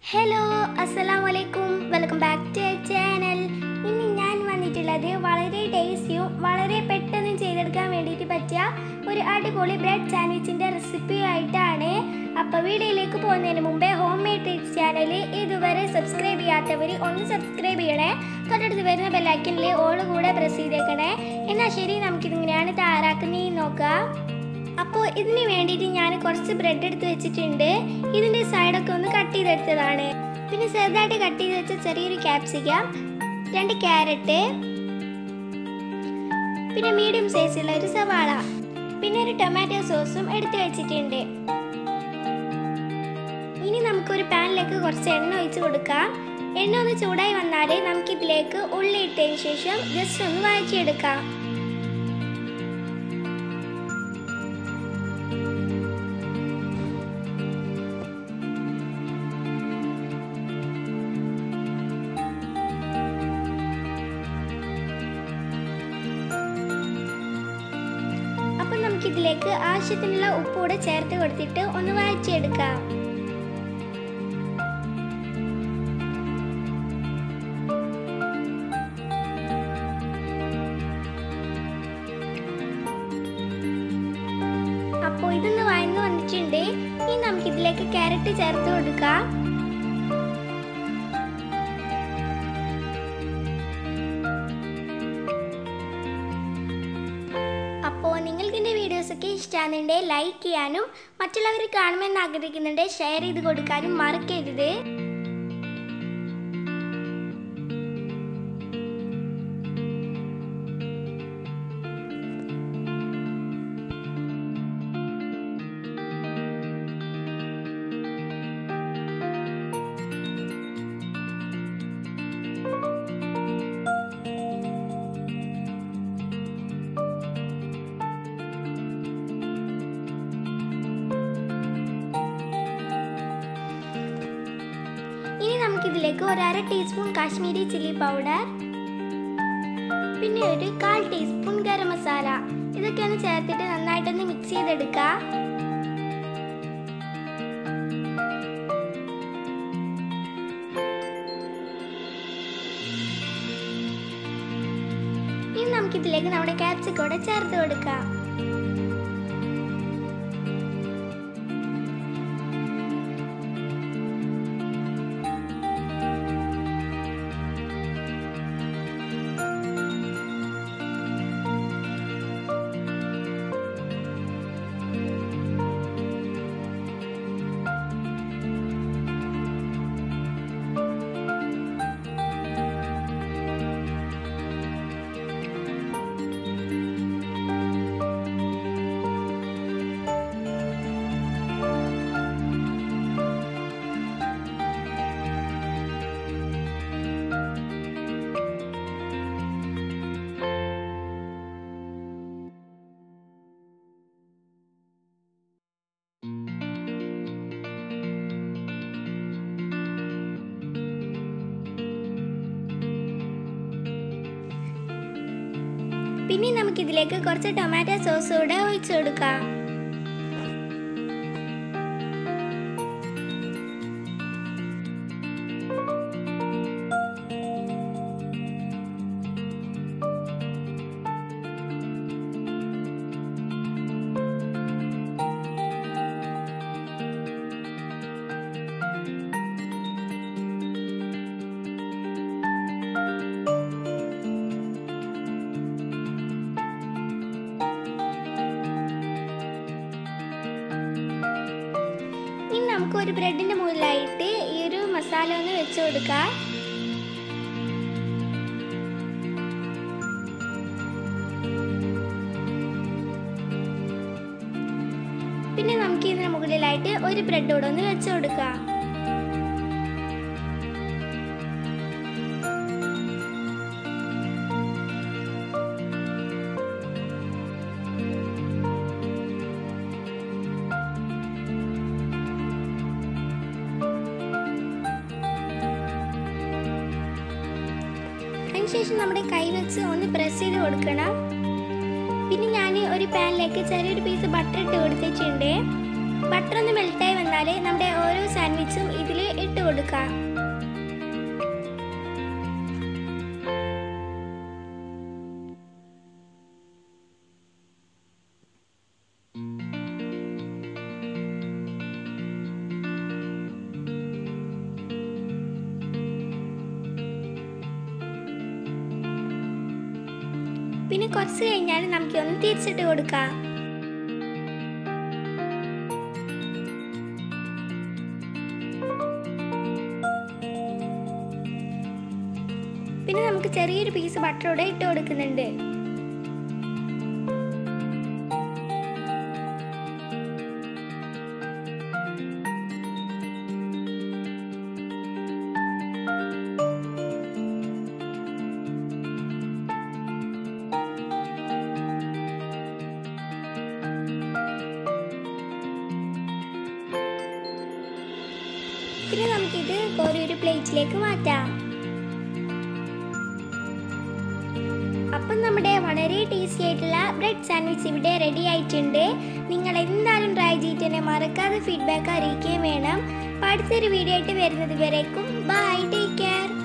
hello അസ്സലാം വലൈക്കും welcome back to channel ഇന്ന് ഞാൻ വന്നിട്ടുള്ളത് വളരെ ടേസ്റ്റിയും വളരെ പെട്ടെന്ന് ചെയ്തെടുക്കാൻ വേണ്ടിയിട്ട് പറ്റിയ ഒരു അടിപൊളി ബ്രെഡ് സാൻഡ്വിച്ചിൻ്റെ റെസിപ്പി ആയിട്ടാണ് അപ്പോൾ വീഡിയോയിലേക്ക് പോകുന്നതിന് മുമ്പേ ഹോം മെയ്ഡ് ട്രീറ്റ്സ് ചാനൽ ഇതുവരെ സബ്സ്ക്രൈബ് ചെയ്യാത്തവർ ഒന്ന് സബ്സ്ക്രൈബ് ചെയ്യണേ തൊട്ടടുത്ത് വരുന്ന ബെല്ലൈക്കനിൽ ഓൾ കൂടെ പ്രസ് ചെയ്തേക്കണേ എന്നാൽ ശരി നമുക്കിതിങ്ങനെയാണ് തയ്യാറാക്കുന്നതെന്ന് നോക്കാം അപ്പോൾ ഇതിന് വേണ്ടിയിട്ട് ഞാൻ കുറച്ച് ബ്രെഡ് എടുത്ത് വെച്ചിട്ടുണ്ട് ഇതിൻ്റെ സൈഡൊക്കെ ഒന്ന് കട്ട് ചെയ്തെടുത്തതാണ് പിന്നെ ചെറുതായിട്ട് കട്ട് ചെയ്ത് വെച്ച ചെറിയൊരു ക്യാപ്സിക്കം രണ്ട് ക്യാരറ്റ് പിന്നെ മീഡിയം സൈസുള്ള ഒരു സവാള പിന്നെ ഒരു ടൊമാറ്റോ സോസും എടുത്ത് വെച്ചിട്ടുണ്ട് ഇനി നമുക്കൊരു പാനിലേക്ക് കുറച്ച് എണ്ണ ഒഴിച്ച് കൊടുക്കാം എണ്ണ ഒന്ന് ചൂടായി വന്നാൽ നമുക്കിതിലേക്ക് ഉള്ളി ഇട്ടതിന് ശേഷം ജസ്റ്റ് ഒന്ന് വഴറ്റിയെടുക്കാം അപ്പം നമുക്കിതിലേക്ക് ആവശ്യത്തിനുള്ള ഉപ്പ് കൂടെ ചേർത്ത് കൊടുത്തിട്ട് ഒന്ന് വഴറ്റിയെടുക്കാം അപ്പോൾ ഇതൊന്ന് വഴന്നു വന്നിട്ടുണ്ട് ഇനി നമുക്കിതിലേക്ക് ക്യാരറ്റ് ചേർത്ത് കൊടുക്കാം അപ്പോൾ നിങ്ങൾക്ക് എൻ്റെ വീഡിയോസൊക്കെ ഇഷ്ടമാകുന്നുണ്ടെങ്കിൽ ലൈക്ക് ചെയ്യാനും മറ്റുള്ളവർ കാണുമെന്ന് ആഗ്രഹിക്കുന്നുണ്ടെങ്കിൽ ഷെയർ ചെയ്ത് കൊടുക്കാനും മറക്കരുത് ഇനി നമുക്കിതിലേക്ക് ഒരു അര ടീസ്പൂൺ കാശ്മീരി ചില്ലി പൗഡർ പിന്നെ ഒരു കാൽ ടീസ്പൂൺ ഗരം മസാല ഇതൊക്കെയാണ് ചേർത്തിട്ട് നന്നായിട്ടൊന്ന് മിക്സ് ചെയ്തെടുക്കുക ഇനി നമുക്കിതിലേക്ക് നമ്മുടെ ക്യാപ്സിക്കോടെ ചേർത്ത് കൊടുക്കാം പിന്നെ നമുക്കിതിലേക്ക് കുറച്ച് ടൊമാറ്റോ സോസ് കൂടെ ഒഴിച്ചു കൊടുക്കാം ഇനി നമുക്ക് ഒരു ബ്രെഡിന്റെ മുകളിലായിട്ട് ഈ ഒരു മസാല ഒന്ന് വെച്ച് കൊടുക്കാം പിന്നെ നമുക്ക് ഇതിന് മുകളിലായിട്ട് ഒരു ബ്രെഡ് കൂടെ ഒന്ന് വെച്ച് കൊടുക്കാം അതിനുശേഷം നമ്മുടെ കൈ വെച്ച് ഒന്ന് പ്രസ് ചെയ്ത് കൊടുക്കണം പിന്നെ ഞാൻ ഒരു പാനിലേക്ക് ചെറിയൊരു പീസ് ബട്ടർ ഇട്ട് കൊടുത്തിട്ടുണ്ട് ബട്ടർ ഒന്ന് മെൽറ്റായി വന്നാൽ നമ്മുടെ ഓരോ സാൻഡ്വിച്ചും ഇതിൽ ഇട്ട് കൊടുക്കുക കൊടുക്കാം പിന്നെ കുറച്ച് കഴിഞ്ഞാൽ നമുക്കൊന്ന് തിരിച്ചിട്ട് കൊടുക്കാം പിന്നെ നമുക്ക് ചെറിയൊരു പീസ് ബട്ടറോടെ ഇട്ട് കൊടുക്കുന്നുണ്ട് പിന്നെ നമുക്കിത് ഓരോരു പ്ലേറ്റിലേക്ക് മാറ്റാം അപ്പം നമ്മുടെ വളരെ ടേസ്റ്റി ആയിട്ടുള്ള ബ്രെഡ് സാൻഡ്വിച്ച് ഇവിടെ റെഡി ആയിട്ടുണ്ട് നിങ്ങൾ എന്തായാലും ട്രൈ ചെയ്തിട്ട് തന്നെ മറക്കാതെ ഫീഡ്ബാക്ക് അറിയിക്കുകയും വേണം അപ്പോൾ അടുത്തൊരു വീഡിയോ ആയിട്ട് വരുന്നത് വരേക്കും ബൈ ടേക്ക് കെയർ